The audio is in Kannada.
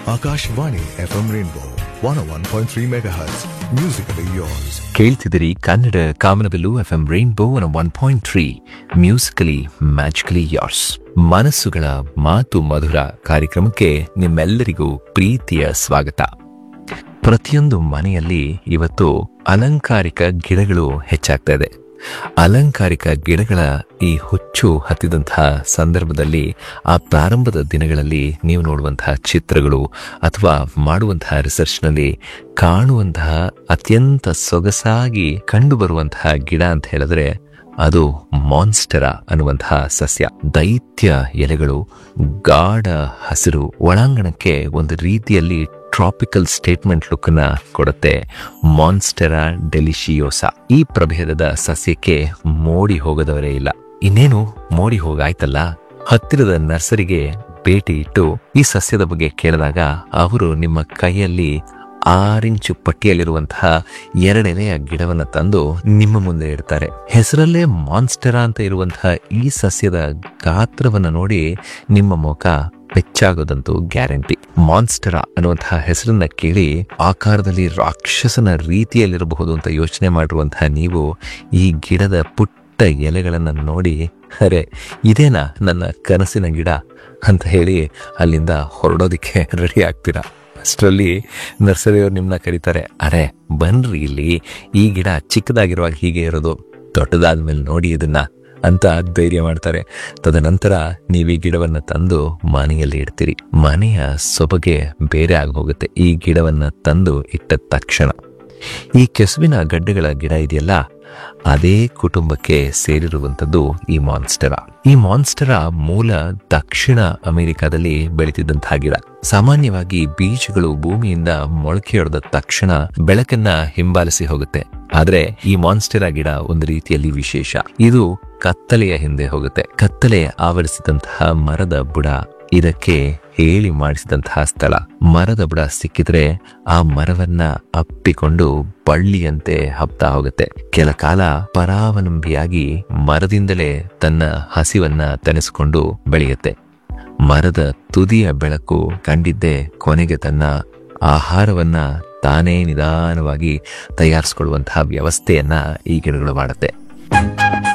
Akashvani FM Rainbow 101.3 MHz. Musically yours. ಕೇಳ್ತಿದ್ದೀರಿ Kannada Kamanabillu F M rainbow one point three musically magically yours ಮನಸ್ಸುಗಳ ಮಾತು ಮಧುರ ಕಾರ್ಯಕ್ರಮಕ್ಕೆ ನಿಮ್ಮೆಲ್ಲರಿಗೂ ಪ್ರೀತಿಯ ಸ್ವಾಗತ ಪ್ರತಿಯೊಂದು ಮನೆಯಲ್ಲಿ ಇವತ್ತು ಅಲಂಕಾರಿಕ ಗಿಡಗಳು ಹೆಚ್ಚಾಗ್ತಾ ಇದೆ ಅಲಂಕಾರಿಕ ಗಿಡಗಳ ಈ ಹುಚ್ಚು ಹತ್ತಿದಂತಹ ಸಂದರ್ಭದಲ್ಲಿ ಆ ಪ್ರಾರಂಭದ ದಿನಗಳಲ್ಲಿ ನೀವು ನೋಡುವಂತಹ ಚಿತ್ರಗಳು ಅಥವಾ ಮಾಡುವಂತಹ ರಿಸರ್ಚ್ನಲ್ಲಿ ಕಾಣುವಂತಹ ಅತ್ಯಂತ ಸೊಗಸಾಗಿ ಕಂಡುಬರುವಂತಹ ಗಿಡ ಅಂತ ಹೇಳಿದ್ರೆ ಅದು ಮಾನ್ಸ್ಟರ ಅನ್ನುವಂತಹ ಸಸ್ಯ ದೈತ್ಯ ಎಲೆಗಳು ಗಾಢ ಹಸಿರು ಒಳಾಂಗಣಕ್ಕೆ ಒಂದು ರೀತಿಯಲ್ಲಿ ಟ್ರಾಪಿಕಲ್ ಸ್ಟೇಟ್ಮೆಂಟ್ ಲುಕ್ ನ ಕೊಡುತ್ತೆ ಮಾನ್ಸ್ಟೆರಾ ಡೆಲಿಶಿಯೋಸಾ ಈ ಪ್ರಭೇದದ ಸಸ್ಯಕ್ಕೆ ಮೋಡಿ ಹೋಗದವರೇ ಇಲ್ಲ ಇನ್ನೇನು ಮೋಡಿ ಹೋಗಾಯ್ತಲ್ಲ ಹತ್ತಿರದ ನರ್ಸರಿಗೆ ಭೇಟಿ ಇಟ್ಟು ಈ ಸಸ್ಯದ ಬಗ್ಗೆ ಕೇಳಿದಾಗ ಅವರು ನಿಮ್ಮ ಕೈಯಲ್ಲಿ ಆರಿಂಚು ಪಟ್ಟಿಯಲ್ಲಿರುವಂತಹ ಎರಡೆಲೆಯ ಗಿಡವನ್ನ ತಂದು ನಿಮ್ಮ ಮುಂದೆ ಇಡ್ತಾರೆ ಹೆಸರಲ್ಲೇ ಮಾನ್ಸ್ಟೆರಾ ಅಂತ ಇರುವಂತಹ ಈ ಸಸ್ಯದ ಗಾತ್ರವನ್ನ ನೋಡಿ ನಿಮ್ಮ ಮುಖ ಬೆಚ್ಚಾಗೋದಂತೂ ಗ್ಯಾರಂಟಿ ಮಾನ್ಸ್ಟರಾ ಅನ್ನುವಂತಹ ಹೆಸರನ್ನ ಕೇಳಿ ಆಕಾರದಲ್ಲಿ ರಾಕ್ಷಸನ ರೀತಿಯಲ್ಲಿರಬಹುದು ಅಂತ ಯೋಚನೆ ಮಾಡಿರುವಂತಹ ನೀವು ಈ ಗಿಡದ ಪುಟ್ಟ ಎಲೆಗಳನ್ನ ನೋಡಿ ಅರೆ ಇದೇನಾ ನನ್ನ ಕನಸಿನ ಗಿಡ ಅಂತ ಹೇಳಿ ಅಲ್ಲಿಂದ ಹೊರಡೋದಿಕ್ಕೆ ರೆಡಿ ಆಗ್ತೀರಾ ಅಷ್ಟರಲ್ಲಿ ನರ್ಸರಿಯವ್ರು ನಿಮ್ಮನ್ನ ಕರೀತಾರೆ ಅರೆ ಬನ್ರಿ ಇಲ್ಲಿ ಈ ಗಿಡ ಚಿಕ್ಕದಾಗಿರುವಾಗ ಹೀಗೆ ಇರೋದು ದೊಡ್ಡದಾದ್ಮೇಲೆ ನೋಡಿ ಇದನ್ನ ಅಂತ ಧೈರ್ಯ ಮಾಡ್ತಾರೆ ತದನಂತರ ನೀವು ಈ ಗಿಡವನ್ನ ತಂದು ಮನೆಯಲ್ಲಿ ಇಡ್ತೀರಿ ಮನೆಯ ಸೊಬಗೆ ಬೇರೆ ಆಗಿ ಹೋಗುತ್ತೆ ಈ ಗಿಡವನ್ನ ತಂದು ಇಟ್ಟ ತಕ್ಷಣ ಈ ಕೆಸುವಿನ ಗಡ್ಡೆಗಳ ಗಿಡ ಇದೆಯಲ್ಲ ಅದೇ ಕುಟುಂಬಕ್ಕೆ ಸೇರಿರುವಂತದ್ದು ಈ ಮಾನ್ಸ್ಟರ ಈ ಮಾನ್ಸ್ಟರ ಮೂಲ ದಕ್ಷಿಣ ಅಮೆರಿಕಾದಲ್ಲಿ ಬೆಳೀತಿದ್ದಂತಹ ಗಿಡ ಸಾಮಾನ್ಯವಾಗಿ ಬೀಜಗಳು ಭೂಮಿಯಿಂದ ಮೊಳಕೆಯೊಡೆದ ತಕ್ಷಣ ಬೆಳಕನ್ನ ಹಿಂಬಾಲಿಸಿ ಹೋಗುತ್ತೆ ಆದ್ರೆ ಈ ಮಾನ್ಸ್ಟೆರಾ ಗಿಡ ಒಂದು ರೀತಿಯಲ್ಲಿ ವಿಶೇಷ ಇದು ಕತ್ತಲೆಯ ಹಿಂದೆ ಹೋಗುತ್ತೆ ಕತ್ತಲೆ ಆವರಿಸಿದಂತಹ ಮರದ ಬುಡ ಇದಕ್ಕೆ ಹೇಳಿ ಮಾಡಿಸಿದಂತಹ ಸ್ಥಳ ಮರದ ಬುಡ ಸಿಕ್ಕಿದ್ರೆ ಆ ಮರವನ್ನ ಅಪ್ಪಿಕೊಂಡು ಬಳ್ಳಿಯಂತೆ ಹಬ್ತಾ ಹೋಗುತ್ತೆ ಕೆಲ ಕಾಲ ಪರಾವಲಂಬಿಯಾಗಿ ಮರದಿಂದಲೇ ತನ್ನ ಹಸಿವನ್ನ ತನಿಸ್ಕೊಂಡು ಬೆಳೆಯುತ್ತೆ ಮರದ ತುದಿಯ ಬೆಳಕು ಕಂಡಿದ್ದೇ ಕೊನೆಗೆ ತನ್ನ ಆಹಾರವನ್ನ ತಾನೇ ನಿಧಾನವಾಗಿ ತಯಾರಿಸಿಕೊಳ್ಳುವಂತಹ ವ್ಯವಸ್ಥೆಯನ್ನ ಈ ಗಿಡಗಳು ಮಾಡುತ್ತೆ